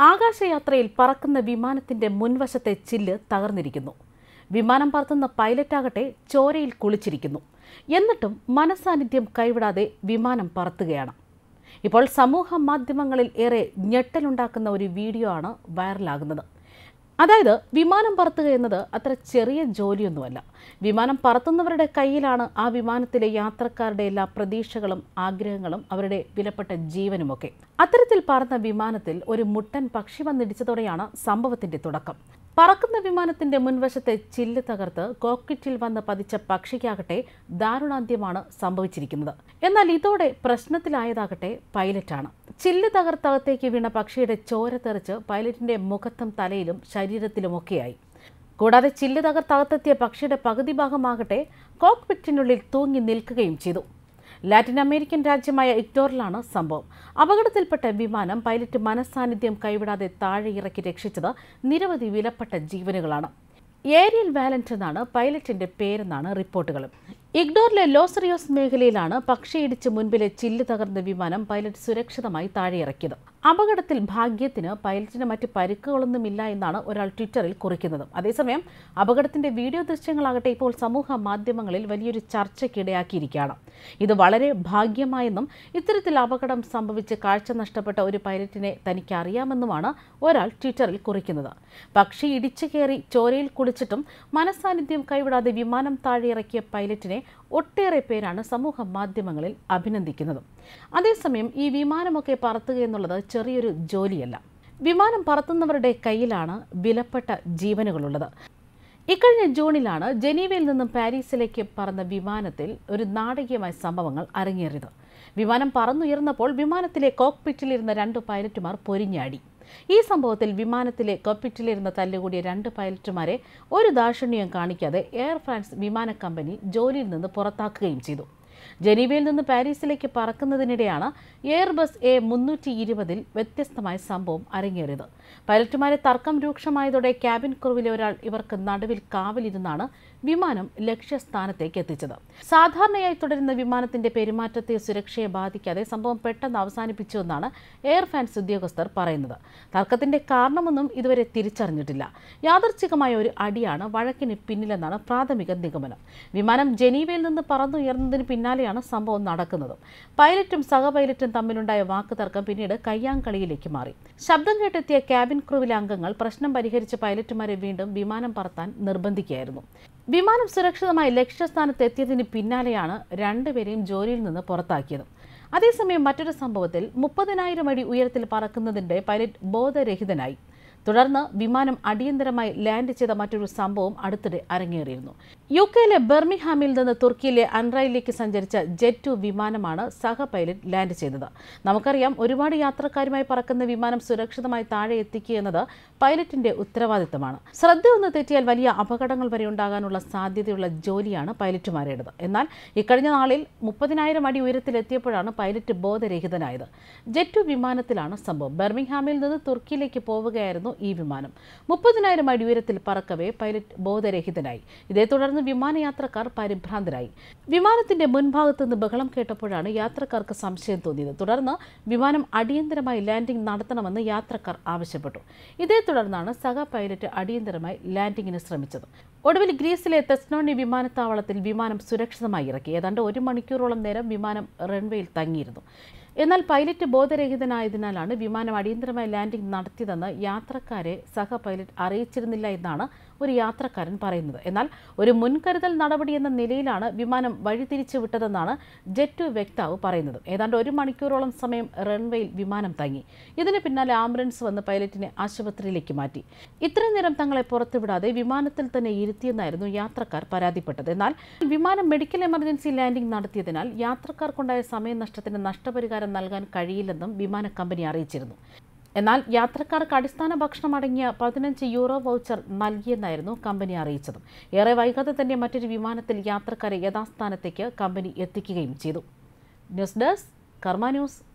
ആകാശയാത്രയിൽ പറക്കുന്ന വിമാനത്തിന്റെ മുൻവശത്തെ ചില്ല് തകർന്നിരിക്കുന്നു വിമാനം പറത്തുന്ന പൈലറ്റാകട്ടെ ചോരയിൽ കുളിച്ചിരിക്കുന്നു എന്നിട്ടും മനസാന്നിധ്യം കൈവിടാതെ വിമാനം പറത്തുകയാണ് ഇപ്പോൾ സമൂഹ മാധ്യമങ്ങളിൽ ഏറെ ഞെട്ടലുണ്ടാക്കുന്ന ഒരു വീഡിയോ ആണ് വൈറലാകുന്നത് അതായത് വിമാനം പറത്തുക എന്നത് അത്ര ചെറിയ ജോലിയൊന്നുമല്ല വിമാനം പറത്തുന്നവരുടെ കയ്യിലാണ് ആ വിമാനത്തിലെ യാത്രക്കാരുടെ എല്ലാ പ്രതീക്ഷകളും ആഗ്രഹങ്ങളും അവരുടെ വിലപ്പെട്ട ജീവനുമൊക്കെ അത്തരത്തിൽ പറന്ന വിമാനത്തിൽ ഒരു മുട്ടൻ പക്ഷി വന്നിടിച്ചതോടെയാണ് സംഭവത്തിന്റെ തുടക്കം പറക്കുന്ന വിമാനത്തിന്റെ മുൻവശത്തെ ചില്ല് തകർത്ത് കോക്പിറ്റിൽ വന്ന് പതിച്ച പക്ഷിക്കാകട്ടെ ദാരുണാന്ത്യമാണ് സംഭവിച്ചിരിക്കുന്നത് എന്നാൽ ഇതോടെ പ്രശ്നത്തിലായതാകട്ടെ പൈലറ്റാണ് ചില്ല് തകർത്തകത്തേക്ക് വീണ പക്ഷിയുടെ ചോര തെറിച്ച് പൈലറ്റിന്റെ മുഖത്തും തലയിലും ശരീരത്തിലുമൊക്കെയായി കൂടാതെ ചില്ല് തകർത്തകത്തെത്തിയ പക്ഷിയുടെ പകുതി ഭാഗമാകട്ടെ കോക്പിറ്റിനുള്ളിൽ തൂങ്ങി നിൽക്കുകയും ചെയ്തു ലാറ്റിൻ അമേരിക്കൻ രാജ്യമായ ഇക്ടോറിലാണ് സംഭവം അപകടത്തിൽപ്പെട്ട വിമാനം പൈലറ്റ് മനസ്സാന്നിധ്യം കൈവിടാതെ താഴെ ഇറക്കി രക്ഷിച്ചത് നിരവധി വിലപ്പെട്ട ജീവനുകളാണ് ഏരിയൽ വാലന്റ് എന്നാണ് പൈലറ്റിന്റെ പേരെന്നാണ് റിപ്പോർട്ടുകൾ ഇഗ്ഡോറിലെ ലോസറിയോസ് മേഖലയിലാണ് പക്ഷിയിടിച്ച് മുൻപിലെ ചില്ല് തകർന്ന വിമാനം പൈലറ്റ് സുരക്ഷിതമായി താഴെയിറക്കിയത് അപകടത്തിൽ ഭാഗ്യത്തിന് പൈലറ്റിന് മറ്റ് പരിക്കുകളൊന്നുമില്ല എന്നാണ് ഒരാൾ ട്വിറ്ററിൽ കുറിക്കുന്നത് അതേസമയം അപകടത്തിന്റെ വീഡിയോ ദൃശ്യങ്ങളാകട്ടെ ഇപ്പോൾ സമൂഹ മാധ്യമങ്ങളിൽ വലിയൊരു ചർച്ചയ്ക്കിടയാക്കിയിരിക്കുകയാണ് ഇത് വളരെ ഭാഗ്യമായെന്നും ഇത്തരത്തിൽ അപകടം സംഭവിച്ച് കാഴ്ച നഷ്ടപ്പെട്ട ഒരു പൈലറ്റിനെ തനിക്ക് അറിയാമെന്നുമാണ് ഒരാൾ ട്വിറ്ററിൽ കുറിക്കുന്നത് പക്ഷി ഇടിച്ചു കയറി ചോരയിൽ കുളിച്ചിട്ടും മനസാന്നിധ്യം കൈവിടാതെ വിമാനം താഴെയിറക്കിയ പൈലറ്റിനെ ഒട്ടേറെ പേരാണ് സമൂഹ മാധ്യമങ്ങളിൽ അഭിനന്ദിക്കുന്നത് അതേസമയം ഈ വിമാനമൊക്കെ പറത്തുക എന്നുള്ളത് ചെറിയൊരു ജോലിയല്ല വിമാനം പറത്തുന്നവരുടെ കയ്യിലാണ് വിലപ്പെട്ട ജീവനുകളുള്ളത് ഇക്കഴിഞ്ഞ ജൂണിലാണ് ജനീവയിൽ നിന്നും പാരീസിലേക്ക് പറന്ന വിമാനത്തിൽ ഒരു നാടകീയമായ സംഭവങ്ങൾ അരങ്ങേറിയത് വിമാനം പറന്നുയർന്നപ്പോൾ വിമാനത്തിലെ കോക്പിറ്റിലിരുന്ന രണ്ട് പൈലറ്റുമാർ പൊരിഞ്ഞാടി ഈ സംഭവത്തിൽ വിമാനത്തിലെ കോക്പിറ്റിലിരുന്ന തല്ലുകൂടിയ രണ്ട് പൈലറ്റുമാരെ ഒരു ദാക്ഷിണ്യം കാണിക്കാതെ എയർ ഫ്രാൻസ് വിമാന കമ്പനി ജോലിയിൽ നിന്ന് പുറത്താക്കുകയും ചെയ്തു ജനീവയിൽ നിന്ന് പാരീസിലേക്ക് പറക്കുന്നതിനിടെയാണ് എയർബസ് എ മുന്നൂറ്റി ഇരുപതിൽ വ്യത്യസ്തമായ സംഭവം അരങ്ങേറിയത് പൈലറ്റുമാരെ തർക്കം രൂക്ഷമായതോടെ ക്യാബിൻ ക്രൂവിലെ ഒരാൾ ഇവർക്ക് നടുവിൽ കാവലിരുന്നാണ് വിമാനം ലക്ഷ്യസ്ഥാനത്തേക്ക് എത്തിച്ചത് സാധാരണയായി തുടരുന്ന വിമാനത്തിന്റെ പെരുമാറ്റത്തെ സുരക്ഷയെ ബാധിക്കാതെ സംഭവം പെട്ടെന്ന് അവസാനിപ്പിച്ചുവെന്നാണ് എയർ ഫാൻസ് ഉദ്യോഗസ്ഥർ പറയുന്നത് തർക്കത്തിന്റെ കാരണമൊന്നും ഇതുവരെ തിരിച്ചറിഞ്ഞിട്ടില്ല യാദർച്ഛികമായ ഒരു അടിയാണ് വഴക്കിന് പിന്നിലെന്നാണ് പ്രാഥമിക നിഗമനം വിമാനം ജനീവയിൽ നിന്ന് പറന്നുയർന്നതിന് പിന്നാലെയാണ് സംഭവം നടക്കുന്നത് പൈലറ്റും സഹപൈലറ്റും തമ്മിലുണ്ടായ വാക്കുതർക്കം പിന്നീട് കയ്യാങ്കളിയിലേക്ക് മാറി ശബ്ദം കേട്ടെത്തിയ ക്യാബിൻ ക്രൂവിലെ അംഗങ്ങൾ പ്രശ്നം പരിഹരിച്ച് പൈലറ്റുമാരെ വീണ്ടും വിമാനം പറത്താൻ നിർബന്ധിക്കുകയായിരുന്നു വിമാനം സുരക്ഷിതമായി ലക്ഷ്യസ്ഥാനത്ത് എത്തിയതിന് പിന്നാലെയാണ് രണ്ടുപേരെയും ജോലിയിൽ നിന്ന് പുറത്താക്കിയത് അതേസമയം മറ്റൊരു സംഭവത്തിൽ മുപ്പതിനായിരം അടി ഉയരത്തിൽ പറക്കുന്നതിന്റെ പൈലറ്റ് ബോധരഹിതനായി തുടർന്ന് വിമാനം അടിയന്തരമായി ലാൻഡ് ചെയ്ത മറ്റൊരു സംഭവം അടുത്തിടെ അരങ്ങേറിയിരുന്നു യു കെയിലെ ബെർമിഹാമിൽ നിന്ന് തുർക്കിയിലെ അൻറയിലേക്ക് സഞ്ചരിച്ച ജെറ്റ് ടു വിമാനമാണ് സഹ പൈലറ്റ് ലാൻഡ് ചെയ്തത് നമുക്കറിയാം ഒരുപാട് യാത്രക്കാരുമായി പറക്കുന്ന വിമാനം സുരക്ഷിതമായി താഴെ എത്തിക്കുക എന്നത് പൈലറ്റിന്റെ ഉത്തരവാദിത്തമാണ് ശ്രദ്ധ ഒന്ന് തെറ്റിയാൽ വലിയ അപകടങ്ങൾ വരെ ഉണ്ടാകാനുള്ള സാധ്യതയുള്ള ജോലിയാണ് പൈലറ്റുമാരുടേത് എന്നാൽ ഇക്കഴിഞ്ഞ നാളിൽ മുപ്പതിനായിരം അടി ഉയരത്തിലെത്തിയപ്പോഴാണ് പൈലറ്റ് ബോധരഹിതനായത് ജെറ്റ് ടു വിമാനത്തിലാണ് സംഭവം ബെർമിംഗ്ഹാമിൽ നിന്ന് തുർക്കിയിലേക്ക് പോവുകയായിരുന്നു ഈ വിമാനം മുപ്പതിനായിരം അടി ഉയരത്തിൽ പറക്കവേ പൈലറ്റ് ബോധരഹിതനായി ഇതേ തുടർന്ന് വിമാനയാത്രക്കാർ പരിഭ്രാന്തരായി വിമാനത്തിന്റെ മുൻഭാഗത്ത് നിന്ന് ബഹളം കേട്ടപ്പോഴാണ് യാത്രക്കാർക്ക് സംശയം തോന്നിയത് തുടർന്ന് വിമാനം അടിയന്തരമായി ലാൻഡിംഗ് നടത്തണമെന്ന് യാത്രക്കാർ ആവശ്യപ്പെട്ടു ഇതേ തുടർന്നാണ് സഹ പൈലറ്റ് അടിയന്തരമായി ലാൻഡിങ്ങിന് ശ്രമിച്ചത് ഒടുവിൽ ഗ്രീസിലെ തെസ്നോണി വിമാനത്താവളത്തിൽ വിമാനം സുരക്ഷിതമായി ഇറക്കി ഏതാണ്ട് ഒരു മണിക്കൂറോളം നേരം വിമാനം റൺവേയിൽ തങ്ങിയിരുന്നു എന്നാൽ പൈലറ്റ് ബോധരഹിതനായതിനാലാണ് വിമാനം അടിയന്തരമായി ലാൻഡിംഗ് നടത്തിയതെന്ന് യാത്രക്കാരെ സഹ പൈലറ്റ് അറിയിച്ചിരുന്നില്ല എന്നാണ് ഒരു യാത്രക്കാരൻ പറയുന്നത് എന്നാൽ ഒരു മുൻകരുതൽ നടപടി എന്ന നിലയിലാണ് വിമാനം വഴിതിരിച്ചു വിട്ടതെന്നാണ് ജെറ്റ് വക്താവ് പറയുന്നത് ഏതാണ്ട് ഒരു മണിക്കൂറോളം സമയം റൺവേയിൽ വിമാനം തങ്ങി ഇതിന് പിന്നാലെ ആംബുലൻസ് വന്ന് പൈലറ്റിനെ ആശുപത്രിയിലേക്ക് മാറ്റി ഇത്രയും നേരം തങ്ങളെ പുറത്തുവിടാതെ വിമാനത്തിൽ തന്നെ ഇരുത്തിയെന്നായിരുന്നു യാത്രക്കാർ പരാതിപ്പെട്ടത് എന്നാൽ വിമാനം മെഡിക്കൽ എമർജൻസി ലാൻഡിംഗ് നടത്തിയതിനാൽ യാത്രക്കാർക്കുണ്ടായ സമയനഷ്ടത്തിന് നഷ്ടപരിഹാരം നൽകാൻ കഴിയില്ലെന്നും വിമാന കമ്പനി അറിയിച്ചിരുന്നു എന്നാൽ യാത്രക്കാർക്ക് അടിസ്ഥാന ഭക്ഷണം അടങ്ങിയ പതിനഞ്ച് യൂറോ വൗച്ചർ നൽകിയെന്നായിരുന്നു കമ്പനി അറിയിച്ചത് ഏറെ വൈകാതെ തന്നെ മറ്റൊരു വിമാനത്തിൽ യാത്രക്കാരെ യഥാസ്ഥാനത്തേക്ക് കമ്പനി എത്തിക്കുകയും ചെയ്തു ന്യൂസ് ഡെസ്ക് കർമ്മ ന്യൂസ്